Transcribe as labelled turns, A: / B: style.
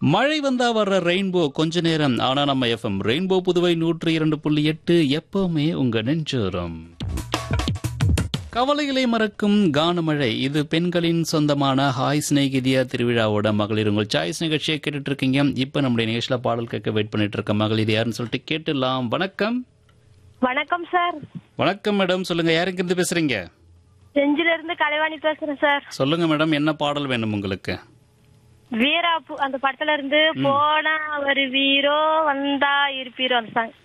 A: மழை வந்தா வர்ற ரெயின்போ கொஞ்ச நேரம் ஆனா நம்ம எஃப்எம் ரெயின்போ புதுவை நூற்றி இரண்டு புள்ளி எட்டு எப்பவுமே உங்க நெஞ்சோரம் கவலைகளை மறக்கும் கானமழை இது பெண்களின் சொந்தமான ஹாய் ஸ்நேகிதியா திருவிழாவோட மகளிர் உங்கள் சாய்ஸ் நிகழ்ச்சியை கேட்டுட்டு இருக்கீங்க இப்ப நம்முடைய நிகழ்ச்சியில பாடல் கேட்க வெயிட் பண்ணிட்டு இருக்க மகளிர் யாருன்னு சொல்லிட்டு கேட்டுலாம் வணக்கம்
B: வணக்கம் சார்
A: வணக்கம் மேடம் சொல்லுங்க யாருக்கு இருந்து பேசுறீங்க
B: செஞ்சில இருந்து கலைவாணி பேசுறேன் சார்
A: சொல்லுங்க மேடம் என்ன பாடல் வேணும் உங்களுக்கு
B: வீராப்பு அந்த படத்துல இருந்து போனா ஒரு வீரோ வந்தா இருப்பீரோ அந்த சாங்